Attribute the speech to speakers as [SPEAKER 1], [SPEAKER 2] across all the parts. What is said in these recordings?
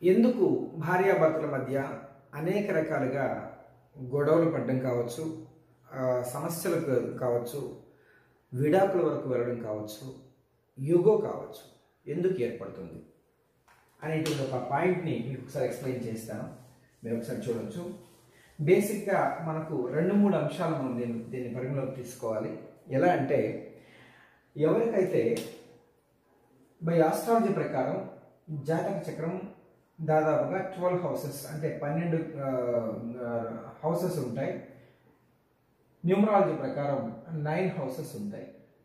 [SPEAKER 1] ఎందుకు భార్యాభర్తల మధ్య అనేక రకాలుగా గొడవలు పడడం కావచ్చు ఆ, సమస్యలు కా- కావచ్చు విడాకుల వరకు వెళ్ళడం కావచ్చు యుగో కావచ్చు ఎందుకు ఏర్పడుతుంది అనేటువంటి ఒక పాయింట్ని మీకు ఒకసారి ఎక్స్ప్లెయిన్ చేస్తాను మీరు ఒకసారి చూడొచ్చు బేసిక్గా మనకు రెండు మూడు అంశాలు మనం దీన్ని దీన్ని పరిగణలోకి తీసుకోవాలి ఎలా అంటే ఎవరికైతే బై ఆస్ట్రాలజీ ప్రకారం జాతక చక్రం దాదాపుగా ట్వెల్వ్ హౌసెస్ అంటే పన్నెండు హౌసెస్ ఉంటాయి న్యూమరాలజీ ప్రకారం నైన్ హౌసెస్ ఉంటాయి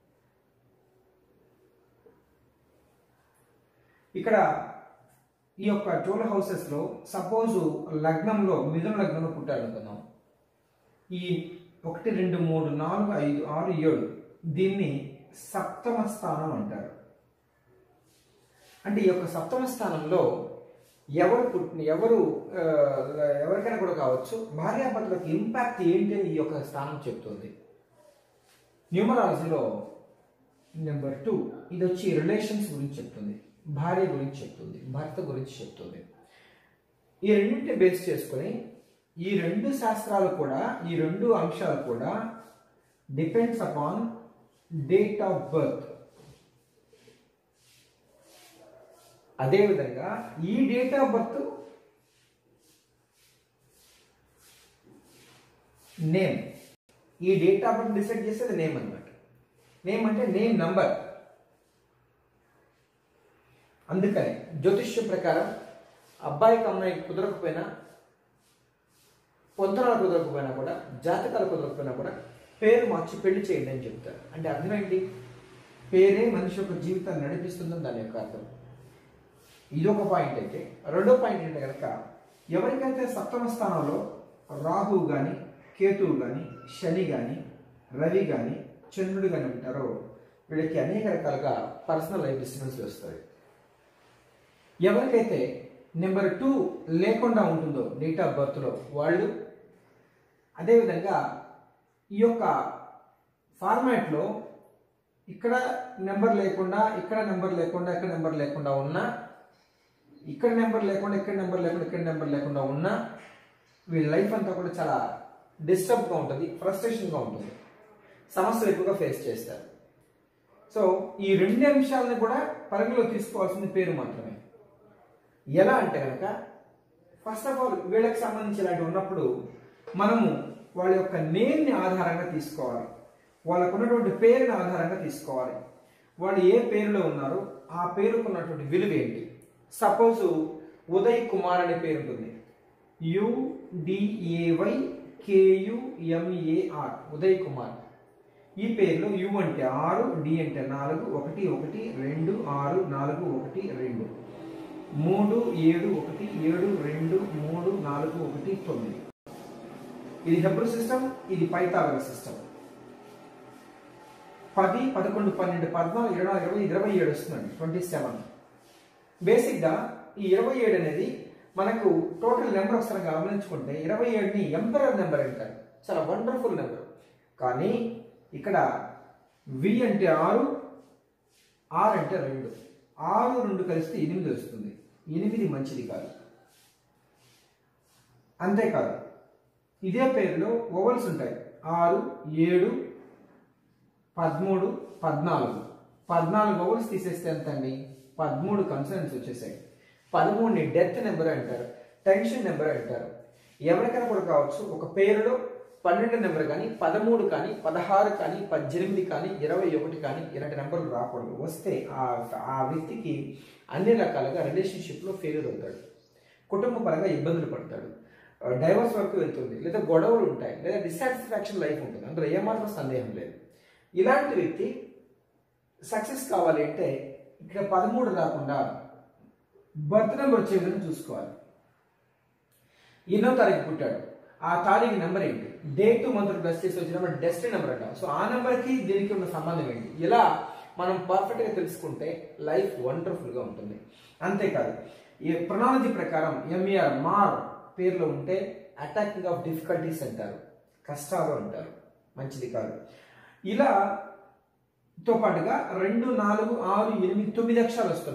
[SPEAKER 1] ఇక్కడ ఈ యొక్క ట్వెల్వ్ హౌసెస్లో సపోజు లగ్నంలో మిథున లగ్నంలో పుట్టాడు అనుకుందాం ఈ ఒకటి రెండు మూడు నాలుగు ఐదు ఆరు ఏడు దీన్ని సప్తమ స్థానం అంటారు అంటే ఈ యొక్క సప్తమ స్థానంలో ఎవరు పుట్టిన ఎవరు ఆ, ఎవరికైనా కూడా కావచ్చు భార్యాభర్తలకు ఇంపాక్ట్ ఏంటి అని ఈ యొక్క స్థానం చెప్తుంది న్యూమరాలజీలో నెంబర్ టూ ఇది వచ్చి రిలేషన్స్ గురించి చెప్తుంది భార్య గురించి చెప్తుంది భర్త గురించి చెప్తుంది ఈ రెండింటి బేస్ చేసుకొని ఈ రెండు శాస్త్రాలు కూడా ఈ రెండు అంశాలు కూడా depends upon date of birth అదేవిధంగా ఈ డేట్ ఆఫ్ బర్త్ నేమ్ ఈ డేట్ ఆఫ్ బర్త్ డిసైడ్ చేసేది నేమ్ అన్నమాట నేమ్ అంటే నేమ్ నంబర్ అందుకని జ్యోతిష్యం ప్రకారం అబ్బాయికి అమ్మాయికి కుదరకపోయినా పొంతనాలు కుదరకపోయినా కూడా జాతకాలు కుదరకపోయినా కూడా పేరు మార్చి పెళ్లి చేయండి అని చెప్తారు అంటే అర్థం ఏంటి పేరే మనిషి యొక్క జీవితాన్ని నడిపిస్తుందని దాని యొక్క అర్థం ఇది ఒక పాయింట్ అయితే రెండో పాయింట్ ఏంటంటే కనుక ఎవరికైతే సప్తమ స్థానంలో రాహువు కానీ కేతువు కానీ శని కానీ రవి కానీ చంద్రుడు కానీ ఉంటారో వీళ్ళకి అనేక రకాలుగా పర్సనల్ లైఫ్ డిస్టర్బెన్స్ వస్తాయి ఎవరికైతే నెంబర్ టూ లేకుండా ఉంటుందో డేట్ ఆఫ్ బర్త్లో వాళ్ళు అదేవిధంగా ఈ యొక్క ఫార్మాట్లో ఇక్కడ నెంబర్ లేకుండా ఇక్కడ నెంబర్ లేకుండా ఇక్కడ నెంబర్ లేకుండా ఉన్నా ఇక్కడ నెంబర్ లేకుండా ఇక్కడ నెంబర్ లేకుండా ఇక్కడ నెంబర్ లేకుండా ఉన్నా వీళ్ళ లైఫ్ అంతా కూడా చాలా డిస్టర్బ్గా ఉంటుంది ఫ్రస్ట్రేషన్గా ఉంటుంది సమస్యలు ఎక్కువగా ఫేస్ చేస్తారు సో ఈ రెండు అంశాలను కూడా పరిగణలో తీసుకోవాల్సింది పేరు మాత్రమే ఎలా అంటే కనుక ఫస్ట్ ఆఫ్ ఆల్ వీళ్ళకి సంబంధించి ఇలాంటివి ఉన్నప్పుడు మనము వాళ్ళ యొక్క నేమ్ని ఆధారంగా తీసుకోవాలి వాళ్ళకు ఉన్నటువంటి పేరుని ఆధారంగా తీసుకోవాలి వాళ్ళు ఏ పేరులో ఉన్నారో ఆ పేరుకు ఉన్నటువంటి విలువ ఏంటి సపోజ్ ఉదయ్ కుమార్ అనే పేరు ఉంటుంది యుడిఏవై కేయుఎంఏఆర్ ఉదయ్ కుమార్ ఈ పేరులో యు అంటే ఆరు డి అంటే నాలుగు ఒకటి ఒకటి రెండు ఆరు నాలుగు ఒకటి రెండు మూడు ఏడు ఒకటి ఏడు రెండు మూడు నాలుగు ఒకటి తొమ్మిది ఇది హెబ్రూ సిస్టమ్ ఇది పైతాగర సిస్టమ్ పది పదకొండు పన్నెండు పద్నాలుగు ఇరవై ఇరవై ఇరవై ఏడు వస్తుందండి ట్వంటీ సెవెన్ బేసిక్గా ఈ ఇరవై ఏడు అనేది మనకు టోటల్ నెంబర్ ఒకసారి గమనించుకుంటే ఇరవై ఏడుని ఎంపరర్ నెంబర్ అంటారు చాలా వండర్ఫుల్ నెంబర్ కానీ ఇక్కడ వి అంటే ఆరు ఆర్ అంటే రెండు ఆరు రెండు కలిస్తే ఎనిమిది వస్తుంది ఎనిమిది మంచిది కాదు అంతేకాదు ఇదే పేరులో ఓవల్స్ ఉంటాయి ఆరు ఏడు పదమూడు పద్నాలుగు పద్నాలుగు ఓవల్స్ తీసేస్తే ఎంత అండి పదమూడు కన్సనెంట్స్ వచ్చేసాయి పదమూడుని డెత్ నెంబర్ అంటారు టెన్షన్ నెంబర్ అంటారు ఎవరికైనా కూడా కావచ్చు ఒక పేరులో పన్నెండు నెంబర్ కానీ పదమూడు కానీ పదహారు కానీ పద్దెనిమిది కానీ ఇరవై ఒకటి కానీ ఇలాంటి నెంబర్లు రాకూడదు వస్తే ఆ ఆ వ్యక్తికి అన్ని రకాలుగా రిలేషన్షిప్లో ఫెయిల్యూర్ అవుతాడు కుటుంబ పరంగా ఇబ్బందులు పడతాడు డైవర్స్ వరకు వెళ్తుంది లేదా గొడవలు ఉంటాయి లేదా డిస్సాటిస్ఫాక్షన్ లైఫ్ ఉంటుంది అందులో ఏమాత్రం సందేహం లేదు ఇలాంటి వ్యక్తి సక్సెస్ కావాలి అంటే ఇక్కడ పదమూడు రాకుండా బర్త్ నెంబర్ వచ్చే విధంగా చూసుకోవాలి ఎన్నో తారీఖు పుట్టాడు ఆ తారీఖు నెంబర్ ఏంటి డేట్ మంత్ ప్లస్ చేసి వచ్చినప్పుడు డెస్టినీ నెంబర్ అంటాం సో ఆ నెంబర్కి దీనికి ఉన్న సంబంధం ఏంటి ఇలా మనం పర్ఫెక్ట్గా తెలుసుకుంటే లైఫ్ వండర్ఫుల్గా ఉంటుంది అంతేకాదు ఈ ప్రొనాలజీ ప్రకారం ఎంఈఆర్ మార్ పేర్లో ఉంటే అటాకింగ్ ఆఫ్ డిఫికల్టీస్ అంటారు కష్టాలు అంటారు మంచిది కాదు ఇలా తో పాటుగా రెండు నాలుగు ఆరు ఎనిమిది తొమ్మిది అక్షరాలు వస్తున్నాయి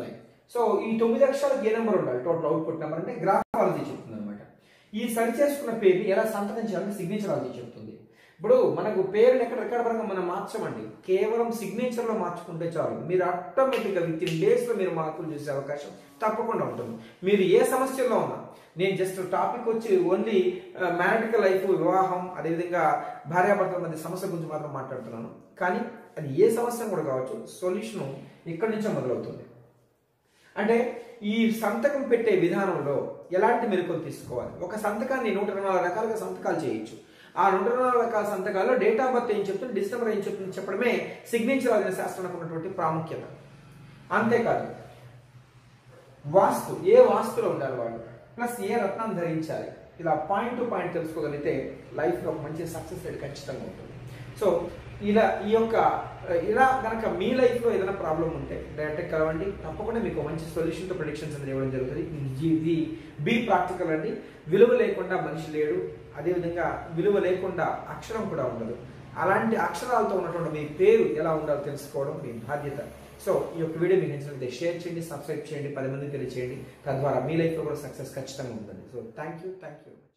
[SPEAKER 1] సో ఈ తొమ్మిది అక్షరాలకు ఏ నెంబర్ ఉండాలి టోటల్ అవుట్పుట్ నెంబర్ అంటే గ్రాఫాలజీ చెప్తుంది అనమాట ఈ సరి చేసుకున్న పేరుని ఎలా సంతకం చేయాలంటే సిగ్నేచరాలజీ చెప్తుంది ఇప్పుడు మనకు పేరుని ఎక్కడ రికార్డ్ పరంగా మనం మార్చమండి కేవలం సిగ్నేచర్ లో మార్చుకుంటే చాలు మీరు ఆటోమేటిక్ గా విత్ ఇన్ డేస్ లో మీరు మార్పులు చూసే అవకాశం తప్పకుండా ఉంటుంది మీరు ఏ సమస్యల్లో ఉన్నా నేను జస్ట్ టాపిక్ వచ్చి ఓన్లీ మ్యారిటికల్ లైఫ్ వివాహం అదేవిధంగా భార్యాభర్తల మధ్య సమస్య గురించి మాత్రం మాట్లాడుతున్నాను కానీ అది ఏ సమస్య కూడా కావచ్చు సొల్యూషన్ ఇక్కడి నుంచే మొదలవుతుంది అంటే ఈ సంతకం పెట్టే విధానంలో ఎలాంటి మెరుగులు తీసుకోవాలి ఒక సంతకాన్ని నూట ఇరవై నాలుగు రకాలుగా సంతకాలు చేయొచ్చు ఆ నూట ఇరవై నాలుగు రకాల సంతకాల్లో డేట్ ఆఫ్ బర్త్ ఏం చెప్తుంది డిసెంబర్ ఏం చెప్తుంది చెప్పడమే సిగ్నేచర్ అనే శాస్త్రానికి ఉన్నటువంటి ప్రాముఖ్యత అంతేకాదు వాస్తు ఏ వాస్తులో ఉండాలి వాళ్ళు ప్లస్ ఏ రత్నం ధరించాలి ఇలా పాయింట్ టు పాయింట్ తెలుసుకోగలిగితే లైఫ్లో ఒక మంచి సక్సెస్ రేట్ ఖచ్చితంగా ఉంటుంది సో ఇలా ఈ యొక్క ఇలా కనుక మీ లైఫ్లో ఏదైనా ప్రాబ్లం ఉంటే డైరెక్ట్ కలవండి తప్పకుండా మీకు మంచి సొల్యూషన్తో ప్రొడిక్షన్స్ అనేది ఇవ్వడం జరుగుతుంది ఇది బి ప్రాక్టికల్ అండి విలువ లేకుండా మనిషి లేడు అదేవిధంగా విలువ లేకుండా అక్షరం కూడా ఉండదు అలాంటి అక్షరాలతో ఉన్నటువంటి మీ పేరు ఎలా ఉండాలో తెలుసుకోవడం మీ బాధ్యత సో ఈ యొక్క వీడియో మీకు నచ్చినట్లయితే షేర్ చేయండి సబ్స్క్రైబ్ చేయండి పది మందికి తెలియచేయండి తద్వారా మీ లైఫ్లో కూడా సక్సెస్ ఖచ్చితంగా ఉంటుంది so thank you thank you